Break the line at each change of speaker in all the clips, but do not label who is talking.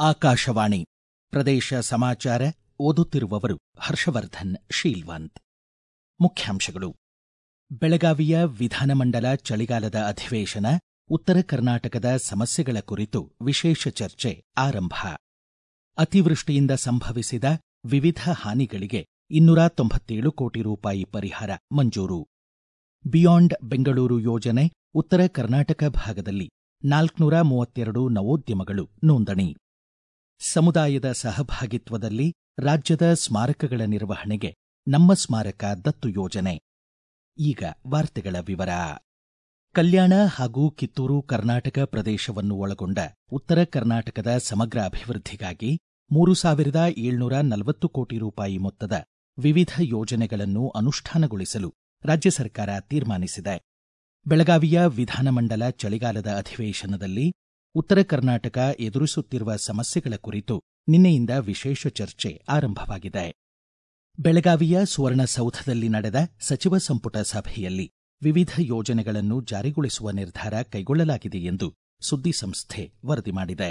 ಆಕಾಶವಾಣಿ ಪ್ರದೇಶ ಸಮಾಚಾರ ಓದುತ್ತಿರುವವರು ಹರ್ಷವರ್ಧನ್ ಶೀಲ್ವಂತ್ ಮುಖ್ಯಾಂಶಗಳು ಬೆಳಗಾವಿಯ ವಿಧಾನಮಂಡಲ ಚಳಿಗಾಲದ ಅಧಿವೇಶನ ಉತ್ತರ ಕರ್ನಾಟಕದ ಸಮಸ್ಯೆಗಳ ಕುರಿತು ವಿಶೇಷ ಚರ್ಚೆ ಆರಂಭ ಅತಿವೃಷ್ಟಿಯಿಂದ ಸಂಭವಿಸಿದ ವಿವಿಧ ಹಾನಿಗಳಿಗೆ ಇನ್ನೂರ ತೊಂಬತ್ತೇಳು ಕೋಟಿ ರೂಪಾಯಿ ಪರಿಹಾರ ಮಂಜೂರು ಬಿಯಾಂಡ್ ಬೆಂಗಳೂರು ಯೋಜನೆ ಉತ್ತರ ಕರ್ನಾಟಕ ಭಾಗದಲ್ಲಿ ನಾಲ್ಕುನೂರ ಮೂವತ್ತೆರಡು ನವೋದ್ಯಮಗಳು ನೋಂದಣಿ ಸಮುದಾಯದ ಸಹಭಾಗಿತ್ವದಲ್ಲಿ ರಾಜ್ಯದ ಸ್ಮಾರಕಗಳ ನಿರ್ವಹಣೆಗೆ ನಮ್ಮ ಸ್ಮಾರಕ ದತ್ತು ಯೋಜನೆ ಈಗ ವಾರ್ತೆಗಳ ವಿವರ ಕಲ್ಯಾಣ ಹಾಗೂ ಕಿತ್ತೂರು ಕರ್ನಾಟಕ ಪ್ರದೇಶವನ್ನು ಒಳಗೊಂಡ ಉತ್ತರ ಕರ್ನಾಟಕದ ಸಮಗ್ರ ಅಭಿವೃದ್ಧಿಗಾಗಿ ಮೂರು ಸಾವಿರದ ಏಳ್ನೂರ ನಲವತ್ತು ಕೋಟಿ ರೂಪಾಯಿ ಮೊತ್ತದ ವಿವಿಧ ಯೋಜನೆಗಳನ್ನು ಅನುಷ್ಠಾನಗೊಳಿಸಲು ರಾಜ್ಯ ಸರ್ಕಾರ ತೀರ್ಮಾನಿಸಿದೆ ಬೆಳಗಾವಿಯ ವಿಧಾನಮಂಡಲ ಚಳಿಗಾಲದ ಅಧಿವೇಶನದಲ್ಲಿ ಉತ್ತರ ಕರ್ನಾಟಕ ಎದುರಿಸುತ್ತಿರುವ ಸಮಸ್ಯೆಗಳ ಕುರಿತು ನಿನ್ನೆಯಿಂದ ವಿಶೇಷ ಚರ್ಚೆ ಆರಂಭವಾಗಿದೆ ಬೆಳಗಾವಿಯ ಸುವರ್ಣಸೌಧದಲ್ಲಿ ನಡೆದ ಸಚಿವ ಸಂಪುಟ ಸಭೆಯಲ್ಲಿ ವಿವಿಧ ಯೋಜನೆಗಳನ್ನು ಜಾರಿಗೊಳಿಸುವ ನಿರ್ಧಾರ ಕೈಗೊಳ್ಳಲಾಗಿದೆ ಎಂದು ಸುದ್ದಿ ಸಂಸ್ಥೆ ವರದಿ ಮಾಡಿದೆ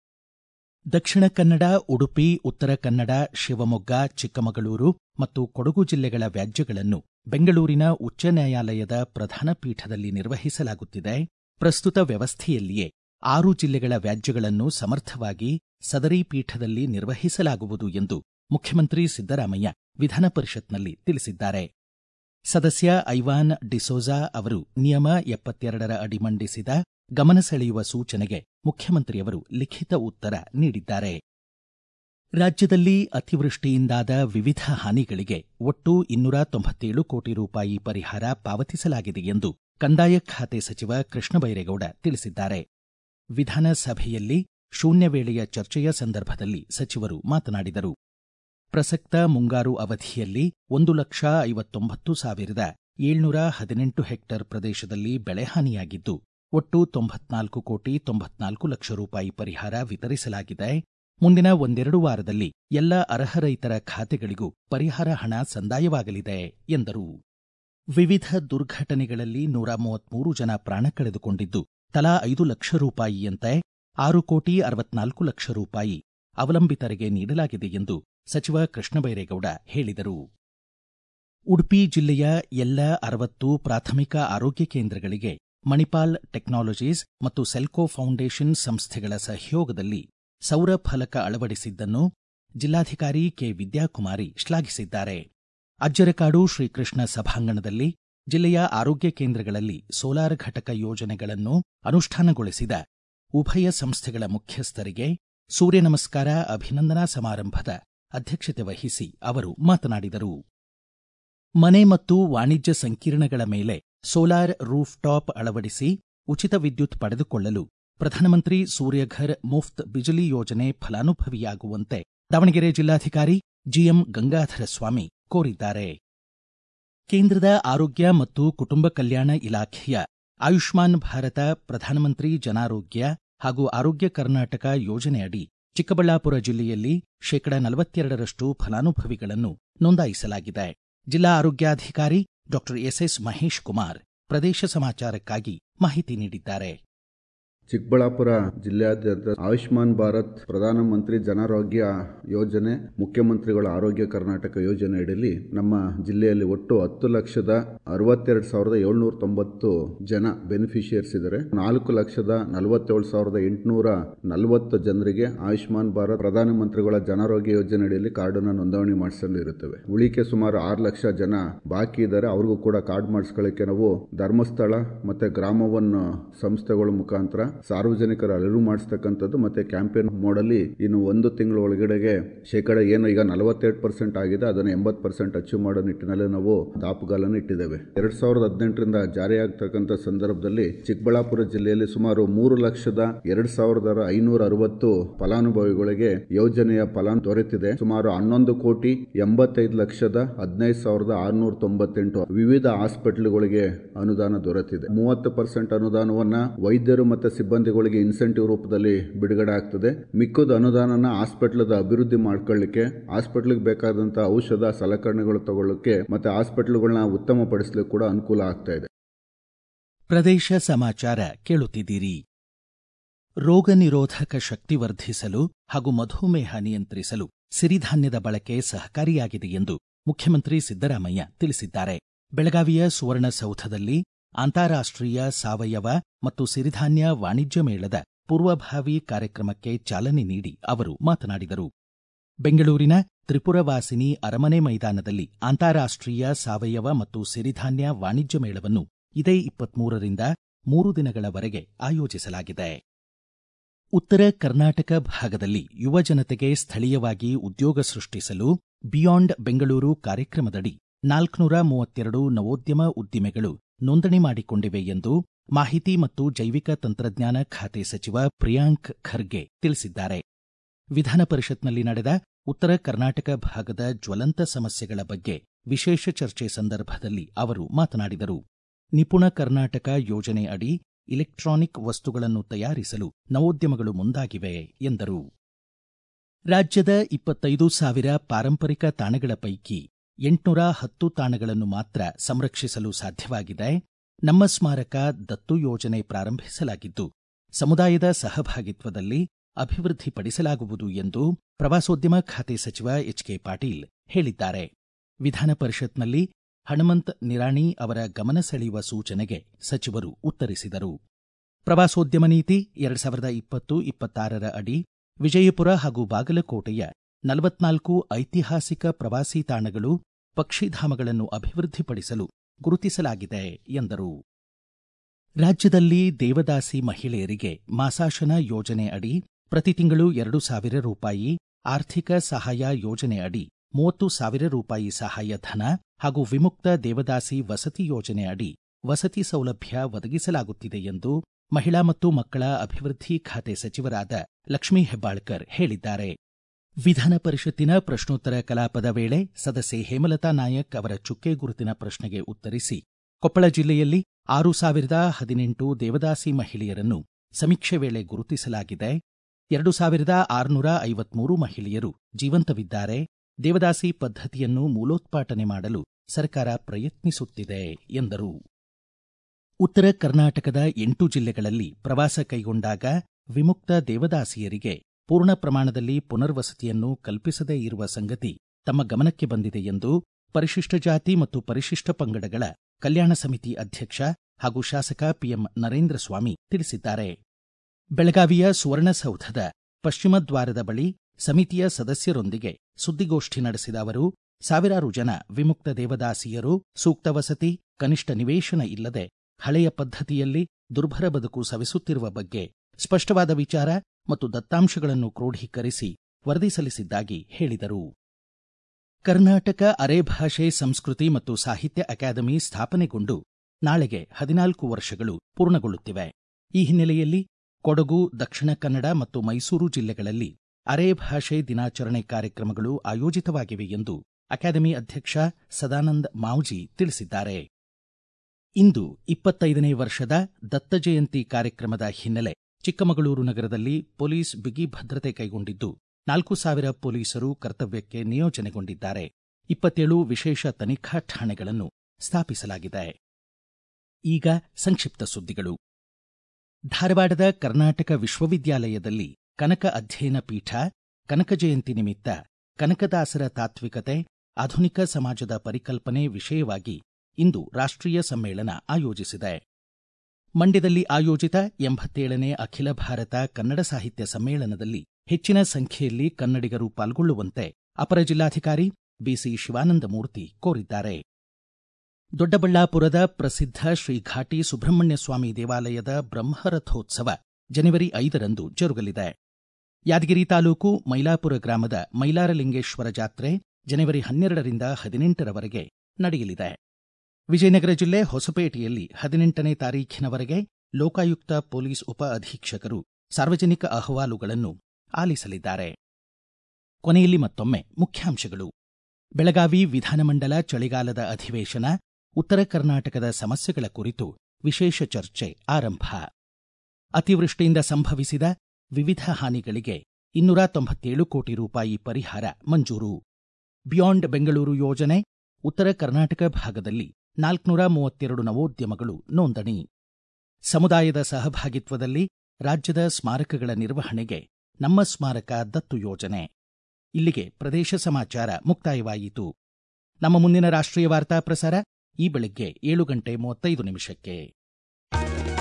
ದಕ್ಷಿಣ ಕನ್ನಡ ಉಡುಪಿ ಉತ್ತರ ಕನ್ನಡ ಶಿವಮೊಗ್ಗ ಚಿಕ್ಕಮಗಳೂರು ಮತ್ತು ಕೊಡಗು ಜಿಲ್ಲೆಗಳ ವ್ಯಾಜ್ಯಗಳನ್ನು ಬೆಂಗಳೂರಿನ ಉಚ್ಚ ನ್ಯಾಯಾಲಯದ ಪ್ರಧಾನ ಪೀಠದಲ್ಲಿ ನಿರ್ವಹಿಸಲಾಗುತ್ತಿದೆ ಪ್ರಸ್ತುತ ವ್ಯವಸ್ಥೆಯಲ್ಲಿಯೇ ಆರು ಜಿಲ್ಲೆಗಳ ವ್ಯಾಜ್ಯಗಳನ್ನು ಸಮರ್ಥವಾಗಿ ಸದರಿ ಪೀಠದಲ್ಲಿ ನಿರ್ವಹಿಸಲಾಗುವುದು ಎಂದು ಮುಖ್ಯಮಂತ್ರಿ ಸಿದ್ದರಾಮಯ್ಯ ವಿಧಾನ ಪರಿಷತ್ನಲ್ಲಿ ತಿಳಿಸಿದ್ದಾರೆ ಸದಸ್ಯ ಐವಾನ್ ಡಿಸೋಜಾ ಅವರು ನಿಯಮ ಎಪ್ಪತ್ತೆರಡರ ಅಡಿ ಮಂಡಿಸಿದ ಗಮನ ಸೆಳೆಯುವ ಸೂಚನೆಗೆ ಮುಖ್ಯಮಂತ್ರಿಯವರು ಲಿಖಿತ ಉತ್ತರ ನೀಡಿದ್ದಾರೆ ರಾಜ್ಯದಲ್ಲಿ ಅತಿವೃಷ್ಟಿಯಿಂದಾದ ವಿವಿಧ ಹಾನಿಗಳಿಗೆ ಒಟ್ಟು ಇನ್ನೂರ ತೊಂಬತ್ತೇಳು ಕೋಟಿ ರೂಪಾಯಿ ಪರಿಹಾರ ಪಾವತಿಸಲಾಗಿದೆ ಎಂದು ಕಂದಾಯ ಖಾತೆ ಸಚಿವ ಕೃಷ್ಣ ಬೈರೇಗೌಡ ತಿಳಿಸಿದ್ದಾರೆ ವಿಧಾನಸಭೆಯಲ್ಲಿ ಶೂನ್ಯ ವೇಳೆಯ ಚರ್ಚೆಯ ಸಂದರ್ಭದಲ್ಲಿ ಸಚಿವರು ಮಾತನಾಡಿದರು ಪ್ರಸಕ್ತ ಮುಂಗಾರು ಅವಧಿಯಲ್ಲಿ ಒಂದು ಲಕ್ಷ ಐವತ್ತೊಂಬತ್ತು ಸಾವಿರದ ಏಳ್ನೂರ ಹದಿನೆಂಟು ಹೆಕ್ಟೇರ್ ಪ್ರದೇಶದಲ್ಲಿ ಬೆಳೆಹಾನಿಯಾಗಿದ್ದು ಒಟ್ಟು ತೊಂಬತ್ನಾಲ್ಕು ಕೋಟಿ ತೊಂಬತ್ನಾಲ್ಕು ಲಕ್ಷ ರೂಪಾಯಿ ಪರಿಹಾರ ವಿತರಿಸಲಾಗಿದೆ ಮುಂದಿನ ಒಂದೆರಡು ವಾರದಲ್ಲಿ ಎಲ್ಲ ಅರ್ಹ ರೈತರ ಖಾತೆಗಳಿಗೂ ಪರಿಹಾರ ಹಣ ಸಂದಾಯವಾಗಲಿದೆ ಎಂದರು ವಿವಿಧ ದುರ್ಘಟನೆಗಳಲ್ಲಿ ನೂರ ಮೂವತ್ಮೂರು ಜನ ಪ್ರಾಣ ಕಳೆದುಕೊಂಡಿದ್ದು ತಲಾ ಐದು ಲಕ್ಷ ರೂಪಾಯಿಯಂತೆ ಆರು ಕೋಟಿ ಅರವತ್ನಾಲ್ಕು ಲಕ್ಷ ರೂಪಾಯಿ ಅವಲಂಬಿತರಿಗೆ ನೀಡಲಾಗಿದೆ ಎಂದು ಸಚಿವ ಕೃಷ್ಣ ಬೈರೇಗೌಡ ಹೇಳಿದರು ಉಡುಪಿ ಜಿಲ್ಲೆಯ ಎಲ್ಲ ಅರವತ್ತು ಪ್ರಾಥಮಿಕ ಆರೋಗ್ಯ ಕೇಂದ್ರಗಳಿಗೆ ಮಣಿಪಾಲ್ ಟೆಕ್ನಾಲಜೀಸ್ ಮತ್ತು ಸೆಲ್ಕೋ ಫೌಂಡೇಶನ್ ಸಂಸ್ಥೆಗಳ ಸಹಯೋಗದಲ್ಲಿ ಸೌರ ಫಲಕ ಅಳವಡಿಸಿದ್ದನ್ನು ಜಿಲ್ಲಾಧಿಕಾರಿ ಕೆ ವಿದ್ಯಾಕುಮಾರಿ ಶ್ಲಾಘಿಸಿದ್ದಾರೆ ಅಜ್ಜರಕಾಡು ಶ್ರೀಕೃಷ್ಣ ಸಭಾಂಗಣದಲ್ಲಿ ಜಿಲ್ಲೆಯ ಆರೋಗ್ಯ ಕೇಂದ್ರಗಳಲ್ಲಿ ಸೋಲಾರ್ ಘಟಕ ಯೋಜನೆಗಳನ್ನು ಅನುಷ್ಠಾನಗೊಳಿಸಿದ ಉಭಯ ಸಂಸ್ಥೆಗಳ ಮುಖ್ಯಸ್ಥರಿಗೆ ಸೂರ್ಯ ನಮಸ್ಕಾರ ಅಭಿನಂದನಾ ಸಮಾರಂಭದ ಅಧ್ಯಕ್ಷತೆ ವಹಿಸಿ ಅವರು ಮಾತನಾಡಿದರು ಮನೆ ಮತ್ತು ವಾಣಿಜ್ಯ ಸಂಕೀರ್ಣಗಳ ಮೇಲೆ ಸೋಲಾರ್ ರೂಫ್ ಟಾಪ್ ಅಳವಡಿಸಿ ಉಚಿತ ವಿದ್ಯುತ್ ಪಡೆದುಕೊಳ್ಳಲು ಪ್ರಧಾನಮಂತ್ರಿ ಸೂರ್ಯಘರ್ ಮುಫ್ತ್ ಬಿಜಲಿ ಯೋಜನೆ ಫಲಾನುಭವಿಯಾಗುವಂತೆ ದಾವಣಗೆರೆ ಜಿಲ್ಲಾಧಿಕಾರಿ ಜಿಎಂ ಗಂಗಾಧರ ಸ್ವಾಮಿ ಕೋರಿದ್ದಾರೆ ಕೇಂದ್ರದ ಆರೋಗ್ಯ ಮತ್ತು ಕುಟುಂಬ ಕಲ್ಯಾಣ ಇಲಾಖೆಯ ಆಯುಷ್ಮಾನ್ ಭಾರತ ಪ್ರಧಾನಮಂತ್ರಿ ಜನಾರೋಗ್ಯ ಹಾಗೂ ಆರೋಗ್ಯ ಕರ್ನಾಟಕ ಯೋಜನೆಯಡಿ ಚಿಕ್ಕಬಳ್ಳಾಪುರ ಜಿಲ್ಲೆಯಲ್ಲಿ ಶೇಕಡ ನಲವತ್ತೆರಡರಷ್ಟು ಫಲಾನುಭವಿಗಳನ್ನು ನೋಂದಾಯಿಸಲಾಗಿದೆ ಜಿಲ್ಲಾ ಆರೋಗ್ಯಾಧಿಕಾರಿ ಡಾಕ್ಟರ್ ಎಸ್ಎಸ್ ಮಹೇಶ್ ಕುಮಾರ್ ಪ್ರದೇಶ ಸಮಾಚಾರಕ್ಕಾಗಿ ಮಾಹಿತಿ ನೀಡಿದ್ದಾರೆ
ಚಿಕ್ಕಬಳ್ಳಾಪುರ ಜಿಲ್ಲೆಯಾದ್ಯಂತ ಆಯುಷ್ಮಾನ್ ಭಾರತ್ ಪ್ರಧಾನಮಂತ್ರಿ ಜನಾರೋಗ್ಯ ಯೋಜನೆ ಮುಖ್ಯಮಂತ್ರಿಗಳ ಆರೋಗ್ಯ ಕರ್ನಾಟಕ ಯೋಜನೆ ಅಡಿಯಲ್ಲಿ ನಮ್ಮ ಜಿಲ್ಲೆಯಲ್ಲಿ ಒಟ್ಟು ಹತ್ತು ಲಕ್ಷದ ಅರವತ್ತೆರಡು ಸಾವಿರದ ಏಳ್ನೂರ ತೊಂಬತ್ತು ಜನ ಬೆನಿಫಿಷಿಯರ್ಸ್ ಇದ್ದಾರೆ ನಾಲ್ಕು ಲಕ್ಷದ ನಲವತ್ತೇಳು ಸಾವಿರದ ಎಂಟುನೂರ ನಲವತ್ತು ಜನರಿಗೆ ಆಯುಷ್ಮಾನ್ ಭಾರತ್ ಪ್ರಧಾನಮಂತ್ರಿಗಳ ಜನಾರೋಗ್ಯ ಯೋಜನೆ ಅಡಿಯಲ್ಲಿ ಕಾರ್ಡನ್ನು ನೋಂದಣಿ ಮಾಡಿಸಲಿರುತ್ತವೆ ಉಳಿಕೆ ಸುಮಾರು ಆರು ಲಕ್ಷ ಜನ ಬಾಕಿ ಇದ್ದಾರೆ ಅವ್ರಿಗೂ ಕೂಡ ಕಾರ್ಡ್ ಮಾಡಿಸ್ಕೊಳ್ಳಿಕ್ಕೆ ನಾವು ಧರ್ಮಸ್ಥಳ ಮತ್ತೆ ಗ್ರಾಮವನ್ ಸಂಸ್ಥೆಗಳ ಮುಖಾಂತರ ಸಾರ್ವಜನಿಕರ ಅರಿವು ಮಾಡಿಸ್ತಕ್ಕಂಥದ್ದು ಮತ್ತೆ ಕ್ಯಾಂಪೇನ್ ಮೋಡಲ್ಲಿ ಇನ್ನು ಒಂದು ತಿಂಗಳ ಒಳಗಡೆಗೆ ಶೇಕಡ ಏನು ಈಗ ನಲವತ್ತೆರಡು ಪರ್ಸೆಂಟ್ ಆಗಿದೆ ಅದನ್ನು ಎಂಬತ್ತು ಪರ್ಸೆಂಟ್ ಅಚೀವ್ ಮಾಡೋ ನಿಟ್ಟಿನಲ್ಲಿ ನಾವು ದಾಪುಗಾಲನ್ನು ಇಟ್ಟಿದ್ದೇವೆ ಎರಡ್ ಸಾವಿರದ ಹದಿನೆಂಟರಿಂದ ಜಾರಿಯಾಗತಕ್ಕಂಥ ಸಂದರ್ಭದಲ್ಲಿ ಚಿಕ್ಕಬಳ್ಳಾಪುರ ಜಿಲ್ಲೆಯಲ್ಲಿ ಸುಮಾರು ಮೂರು ಲಕ್ಷದ ಎರಡ್ ಸಾವಿರದ ಐನೂರ ಅರವತ್ತು ಫಲಾನುಭವಿಗಳಿಗೆ ಯೋಜನೆಯ ಫಲ ದೊರೆತಿದೆ ಸುಮಾರು ಹನ್ನೊಂದು ಕೋಟಿ ಎಂಬತ್ತೈದು ಲಕ್ಷದ ಹದಿನೈದು ಸಾವಿರದ ಆರುನೂರ ತೊಂಬತ್ತೆಂಟು ವಿವಿಧ ಹಾಸ್ಪಿಟಲ್ಗಳಿಗೆ ಅನುದಾನ ದೊರೆತಿದೆ ಮೂವತ್ತು ಪರ್ಸೆಂಟ್ ಅನುದಾನವನ್ನ ವೈದ್ಯರು ಮತ್ತೆ ಸಿಬ್ಬಂದಿಗಳಿಗೆ ಇನ್ಸೆಂಟಿವ್ ರೂಪದಲ್ಲಿ ಬಿಡುಗಡೆ ಆಗ್ತದೆ ಮಿಕ್ಕದ ಅನುದಾನನ ಹಾಸ್ಪಿಟಲ್ದ ಅಭಿವೃದ್ಧಿ ಮಾಡ್ಕೊಳ್ಳಿಕ್ಕೆ ಹಾಸ್ಪಿಟಲ್ಗೆ ಬೇಕಾದಂತಹ ಔಷಧ ಸಲಕರಣೆಗಳು ತಗೊಳ್ಳಕ್ಕೆ ಮತ್ತೆ ಹಾಸ್ಪಿಟಲ್ಗಳನ್ನ ಉತ್ತಮ ಪಡಿಸಲಿಕ್ಕೆ ಕೂಡ ಅನುಕೂಲ ಆಗ್ತಾ ಇದೆ
ಪ್ರದೇಶ ಸಮಾಚಾರ ಕೇಳುತ್ತಿದ್ದೀರಿ ರೋಗ ನಿರೋಧಕ ಶಕ್ತಿ ವರ್ಧಿಸಲು ಹಾಗೂ ಮಧುಮೇಹ ನಿಯಂತ್ರಿಸಲು ಸಿರಿಧಾನ್ಯದ ಬಳಕೆ ಸಹಕಾರಿಯಾಗಿದೆ ಎಂದು ಮುಖ್ಯಮಂತ್ರಿ ಸಿದ್ದರಾಮಯ್ಯ ತಿಳಿಸಿದ್ದಾರೆ ಬೆಳಗಾವಿಯ ಸುವರ್ಣಸೌಧದಲ್ಲಿ ಅಂತಾರಾಷ್ಟ್ರೀಯ ಸಾವಯವ ಮತ್ತು ಸಿರಿಧಾನ್ಯ ವಾಣಿಜ್ಯ ಮೇಳದ ಪೂರ್ವಭಾವಿ ಕಾರ್ಯಕ್ರಮಕ್ಕೆ ಚಾಲನೆ ನೀಡಿ ಅವರು ಮಾತನಾಡಿದರು ಬೆಂಗಳೂರಿನ ತ್ರಿಪುರವಾಸಿನಿ ಅರಮನೆ ಮೈದಾನದಲ್ಲಿ ಅಂತಾರಾಷ್ಟ್ರೀಯ ಸಾವಯವ ಮತ್ತು ಸಿರಿಧಾನ್ಯ ವಾಣಿಜ್ಯ ಮೇಳವನ್ನು ಇದೇ ಇಪ್ಪತ್ಮೂರರಿಂದ ಮೂರು ದಿನಗಳವರೆಗೆ ಆಯೋಜಿಸಲಾಗಿದೆ ಉತ್ತರ ಕರ್ನಾಟಕ ಭಾಗದಲ್ಲಿ ಯುವ ಜನತೆಗೆ ಸ್ಥಳೀಯವಾಗಿ ಉದ್ಯೋಗ ಸೃಷ್ಟಿಸಲು ಬಿಯಾಂಡ್ ಬೆಂಗಳೂರು ಕಾರ್ಯಕ್ರಮದಡಿ ನಾಲ್ಕುನೂರ ಮೂವತ್ತೆರಡು ನವೋದ್ಯಮ ಉದ್ದಿಮೆಗಳು ನೋಂದಣಿ ಮಾಡಿಕೊಂಡಿವೆ ಎಂದು ಮಾಹಿತಿ ಮತ್ತು ಜೈವಿಕ ತಂತ್ರಜ್ಞಾನ ಖಾತೆ ಸಚಿವ ಪ್ರಿಯಾಂಕ್ ಖರ್ಗೆ ತಿಳಿಸಿದ್ದಾರೆ ವಿಧಾನ ಪರಿಷತ್ನಲ್ಲಿ ನಡೆದ ಉತ್ತರ ಕರ್ನಾಟಕ ಭಾಗದ ಜ್ವಲಂತ ಸಮಸ್ಯೆಗಳ ಬಗ್ಗೆ ವಿಶೇಷ ಚರ್ಚೆ ಸಂದರ್ಭದಲ್ಲಿ ಅವರು ಮಾತನಾಡಿದರು ನಿಪುಣ ಕರ್ನಾಟಕ ಯೋಜನೆ ಅಡಿ ಇಲೆಕ್ಟ್ರಾನಿಕ್ ವಸ್ತುಗಳನ್ನು ತಯಾರಿಸಲು ನವೋದ್ಯಮಗಳು ಮುಂದಾಗಿವೆ ಎಂದರು ರಾಜ್ಯದ ಇಪ್ಪತ್ತೈದು ಸಾವಿರ ಪಾರಂಪರಿಕ ತಾಣಗಳ ಪೈಕಿ ಎಂಟುನೂರ ಹತ್ತು ತಾಣಗಳನ್ನು ಮಾತ್ರ ಸಂರಕ್ಷಿಸಲು ಸಾಧ್ಯವಾಗಿದೆ ನಮ್ಮ ಸ್ಮಾರಕ ದತ್ತು ಯೋಜನೆ ಪ್ರಾರಂಭಿಸಲಾಗಿದ್ದು ಸಮುದಾಯದ ಸಹಭಾಗಿತ್ವದಲ್ಲಿ ಅಭಿವೃದ್ಧಿಪಡಿಸಲಾಗುವುದು ಎಂದು ಪ್ರವಾಸೋದ್ಯಮ ಖಾತೆ ಸಚಿವ ಎಚ್ಕೆ ಪಾಟೀಲ್ ಹೇಳಿದ್ದಾರೆ ವಿಧಾನ ಪರಿಷತ್ನಲ್ಲಿ ಹಣಮಂತ್ ನಿರಾಣಿ ಅವರ ಗಮನ ಸೆಳೆಯುವ ಸೂಚನೆಗೆ ಸಚಿವರು ಉತ್ತರಿಸಿದರು ಪ್ರವಾಸೋದ್ಯಮ ನೀತಿ ಎರಡ್ ಸಾವಿರದ ಇಪ್ಪತ್ತು ಇಪ್ಪತ್ತಾರರ ಅಡಿ ವಿಜಯಪುರ ಹಾಗೂ ಬಾಗಲಕೋಟೆಯ ನಲವತ್ನಾಲ್ಕು ಐತಿಹಾಸಿಕ ಪ್ರವಾಸಿ ತಾಣಗಳು ಪಕ್ಷಿಧಾಮಗಳನ್ನು ಅಭಿವೃದ್ಧಿಪಡಿಸಲು ಗುರುತಿಸಲಾಗಿದೆ ಎಂದರು ರಾಜ್ಯದಲ್ಲಿ ದೇವದಾಸಿ ಮಹಿಳೆಯರಿಗೆ ಮಾಸಾಶನ ಯೋಜನೆ ಅಡಿ ಪ್ರತಿ ತಿಂಗಳು ಎರಡು ಸಾವಿರ ರೂಪಾಯಿ ಆರ್ಥಿಕ ಸಹಾಯ ಯೋಜನೆ ಅಡಿ ಮೂವತ್ತು ಸಾವಿರ ರೂಪಾಯಿ ಸಹಾಯಧನ ಹಾಗೂ ವಿಮುಕ್ತ ದೇವದಾಸಿ ವಸತಿ ಯೋಜನೆ ಅಡಿ ವಸತಿ ಸೌಲಭ್ಯ ಒದಗಿಸಲಾಗುತ್ತಿದೆ ಎಂದು ಮಹಿಳಾ ಮತ್ತು ಮಕ್ಕಳ ಅಭಿವೃದ್ಧಿ ಖಾತೆ ಸಚಿವರಾದ ಲಕ್ಷ್ಮೀ ಹೆಬ್ಬಾಳ್ಕರ್ ಹೇಳಿದ್ದಾರೆ ವಿಧಾನ ಪರಿಷತ್ತಿನ ಪ್ರಶ್ನೋತ್ತರ ಕಲಾಪದ ವೇಳೆ ಸದಸ್ಯೆ ಹೇಮಲತಾ ನಾಯಕ್ ಅವರ ಚುಕ್ಕೆ ಗುರುತಿನ ಪ್ರಶ್ನೆಗೆ ಉತ್ತರಿಸಿ ಕೊಪ್ಪಳ ಜಿಲ್ಲೆಯಲ್ಲಿ ಆರು ಸಾವಿರದ ಹದಿನೆಂಟು ದೇವದಾಸಿ ಮಹಿಳೆಯರನ್ನು ಸಮೀಕ್ಷೆ ವೇಳೆ ಗುರುತಿಸಲಾಗಿದೆ ಎರಡು ಸಾವಿರದ ಆರುನೂರ ಐವತ್ಮೂರು ಮಹಿಳೆಯರು ಜೀವಂತವಿದ್ದಾರೆ ದೇವದಾಸಿ ಪದ್ಧತಿಯನ್ನು ಮೂಲೋತ್ಪಾಟನೆ ಮಾಡಲು ಸರ್ಕಾರ ಪ್ರಯತ್ನಿಸುತ್ತಿದೆ ಎಂದರು ಉತ್ತರ ಕರ್ನಾಟಕದ ಎಂಟು ಜಿಲ್ಲೆಗಳಲ್ಲಿ ಪ್ರವಾಸ ಕೈಗೊಂಡಾಗ ವಿಮುಕ್ತ ದೇವದಾಸಿಯರಿಗೆ ಪೂರ್ಣ ಪ್ರಮಾಣದಲ್ಲಿ ಪುನರ್ವಸತಿಯನ್ನು ಕಲ್ಪಿಸದೇ ಇರುವ ಸಂಗತಿ ತಮ್ಮ ಗಮನಕ್ಕೆ ಬಂದಿದೆ ಎಂದು ಪರಿಶಿಷ್ಟ ಜಾತಿ ಮತ್ತು ಪರಿಶಿಷ್ಟ ಪಂಗಡಗಳ ಕಲ್ಯಾಣ ಸಮಿತಿ ಅಧ್ಯಕ್ಷ ಹಾಗೂ ಶಾಸಕ ಪಿಎಂ ನರೇಂದ್ರ ಸ್ವಾಮಿ ತಿಳಿಸಿದ್ದಾರೆ ಬೆಳಗಾವಿಯ ಸುವರ್ಣಸೌಧದ ಪಶ್ಚಿಮ ದ್ವಾರದ ಬಳಿ ಸಮಿತಿಯ ಸದಸ್ಯರೊಂದಿಗೆ ಸುದ್ದಿಗೋಷ್ಠಿ ನಡೆಸಿದ ಅವರು ಸಾವಿರಾರು ಜನ ವಿಮುಕ್ತ ದೇವದಾಸಿಯರು ಸೂಕ್ತ ವಸತಿ ಕನಿಷ್ಠ ನಿವೇಶನ ಇಲ್ಲದೆ ಹಳೆಯ ಪದ್ಧತಿಯಲ್ಲಿ ದುರ್ಭರ ಬದುಕು ಸವಿಸುತ್ತಿರುವ ಬಗ್ಗೆ ಸ್ಪಷ್ಟವಾದ ವಿಚಾರ ಮತ್ತು ದತ್ತಾಂಶಗಳನ್ನು ಕ್ರೋಢೀಕರಿಸಿ ವರದಿ ಸಲ್ಲಿಸಿದ್ದಾಗಿ ಹೇಳಿದರು ಕರ್ನಾಟಕ ಅರೆಭಾಷೆ ಸಂಸ್ಕೃತಿ ಮತ್ತು ಸಾಹಿತ್ಯ ಅಕಾಡೆಮಿ ಸ್ಥಾಪನೆಗೊಂಡು ನಾಳೆಗೆ ಹದಿನಾಲ್ಕು ವರ್ಷಗಳು ಪೂರ್ಣಗೊಳ್ಳುತ್ತಿವೆ ಈ ಹಿನ್ನೆಲೆಯಲ್ಲಿ ಕೊಡಗು ದಕ್ಷಿಣ ಕನ್ನಡ ಮತ್ತು ಮೈಸೂರು ಜಿಲ್ಲೆಗಳಲ್ಲಿ ಅರೆ ಭಾಷೆ ದಿನಾಚರಣೆ ಕಾರ್ಯಕ್ರಮಗಳು ಆಯೋಜಿತವಾಗಿವೆ ಎಂದು ಅಕಾಡೆಮಿ ಅಧ್ಯಕ್ಷ ಸದಾನಂದ ಮಾವ್ಜಿ ತಿಳಿಸಿದ್ದಾರೆ ಇಂದು ಇಪ್ಪತ್ತೈದನೇ ವರ್ಷದ ದತ್ತ ಜಯಂತಿ ಕಾರ್ಯಕ್ರಮದ ಹಿನ್ನೆಲೆ ಚಿಕ್ಕಮಗಳೂರು ನಗರದಲ್ಲಿ ಪೊಲೀಸ್ ಬಿಗಿ ಭದ್ರತೆ ಕೈಗೊಂಡಿದ್ದು ನಾಲ್ಕು ಸಾವಿರ ಪೊಲೀಸರು ಕರ್ತವ್ಯಕ್ಕೆ ನಿಯೋಜನೆಗೊಂಡಿದ್ದಾರೆ ಇಪ್ಪತ್ತೇಳು ವಿಶೇಷ ತನಿಖಾ ಠಾಣೆಗಳನ್ನು ಸ್ಥಾಪಿಸಲಾಗಿದೆ ಈಗ ಸಂಕ್ಷಿಪ್ತ ಸುದ್ದಿಗಳು ಧಾರವಾಡದ ಕರ್ನಾಟಕ ವಿಶ್ವವಿದ್ಯಾಲಯದಲ್ಲಿ ಕನಕ ಅಧ್ಯಯನ ಪೀಠ ಕನಕ ಜಯಂತಿ ನಿಮಿತ್ತ ಕನಕದಾಸರ ತಾತ್ವಿಕತೆ ಆಧುನಿಕ ಸಮಾಜದ ಪರಿಕಲ್ಪನೆ ವಿಷಯವಾಗಿ ಇಂದು ರಾಷ್ಟ್ರೀಯ ಸಮ್ಮೇಳನ ಆಯೋಜಿಸಿದೆ ಮಂಡ್ಯದಲ್ಲಿ ಆಯೋಜಿತ ಎಂಬತ್ತೇಳನೇ ಅಖಿಲ ಭಾರತ ಕನ್ನಡ ಸಾಹಿತ್ಯ ಸಮ್ಮೇಳನದಲ್ಲಿ ಹೆಚ್ಚಿನ ಸಂಖ್ಯೆಯಲ್ಲಿ ಕನ್ನಡಿಗರು ಪಾಲ್ಗೊಳ್ಳುವಂತೆ ಅಪರ ಜಿಲ್ಲಾಧಿಕಾರಿ ಬಿಸಿ ಶಿವಾನಂದಮೂರ್ತಿ ಕೋರಿದ್ದಾರೆ ದೊಡ್ಡಬಳ್ಳಾಪುರದ ಪ್ರಸಿದ್ಧ ಶ್ರೀ ಘಾಟಿ ಸುಬ್ರಹ್ಮಣ್ಯ ಸ್ವಾಮಿ ದೇವಾಲಯದ ಬ್ರಹ್ಮರಥೋತ್ಸವ ಜನವರಿ ಐದರಂದು ಜರುಗಲಿದೆ ಯಾದಗಿರಿ ತಾಲೂಕು ಮೈಲಾಪುರ ಗ್ರಾಮದ ಮೈಲಾರಲಿಂಗೇಶ್ವರ ಜಾತ್ರೆ ಜನವರಿ ಹನ್ನೆರಡರಿಂದ ಹದಿನೆಂಟರವರೆಗೆ ನಡೆಯಲಿದೆ ವಿಜಯನಗರ ಜಿಲ್ಲೆ ಹೊಸಪೇಟೆಯಲ್ಲಿ ಹದಿನೆಂಟನೇ ತಾರೀಖಿನವರೆಗೆ ಲೋಕಾಯುಕ್ತ ಪೊಲೀಸ್ ಉಪ ಅಧೀಕ್ಷಕರು ಸಾರ್ವಜನಿಕ ಅಹವಾಲುಗಳನ್ನು ಆಲಿಸಲಿದ್ದಾರೆ ಕೊನೆಯಲ್ಲಿ ಮತ್ತೊಮ್ಮೆ ಮುಖ್ಯಾಂಶಗಳು ಬೆಳಗಾವಿ ವಿಧಾನಮಂಡಲ ಚಳಿಗಾಲದ ಅಧಿವೇಶನ ಉತ್ತರ ಕರ್ನಾಟಕದ ಸಮಸ್ಯೆಗಳ ಕುರಿತು ವಿಶೇಷ ಚರ್ಚೆ ಆರಂಭ ಅತಿವೃಷ್ಟಿಯಿಂದ ಸಂಭವಿಸಿದ ವಿವಿಧ ಹಾನಿಗಳಿಗೆ ಇನ್ನೂರ ತೊಂಬತ್ತೇಳು ಕೋಟಿ ರೂಪಾಯಿ ಪರಿಹಾರ ಮಂಜೂರು ಬಿಯಾಂಡ್ ಬೆಂಗಳೂರು ಯೋಜನೆ ಉತ್ತರ ಕರ್ನಾಟಕ ಭಾಗದಲ್ಲಿ ನಾಲ್ಕುನೂರ ಮೂವತ್ತೆರಡು ನವೋದ್ಯಮಗಳು ನೋಂದಣಿ ಸಮುದಾಯದ ಸಹಭಾಗಿತ್ವದಲ್ಲಿ ರಾಜ್ಯದ ಸ್ಮಾರಕಗಳ ನಿರ್ವಹಣೆಗೆ ನಮ್ಮ ಸ್ಮಾರಕ ದತ್ತು ಯೋಜನೆ ಇಲ್ಲಿಗೆ ಪ್ರದೇಶ ಸಮಾಚಾರ ಮುಕ್ತಾಯವಾಯಿತು ನಮ್ಮ ಮುಂದಿನ ರಾಷ್ಟ್ರೀಯ ವಾರ್ತಾ ಪ್ರಸಾರ ಈ ಬೆಳಗ್ಗೆ ಏಳು ಗಂಟೆ ಮೂವತ್ತೈದು ನಿಮಿಷಕ್ಕೆ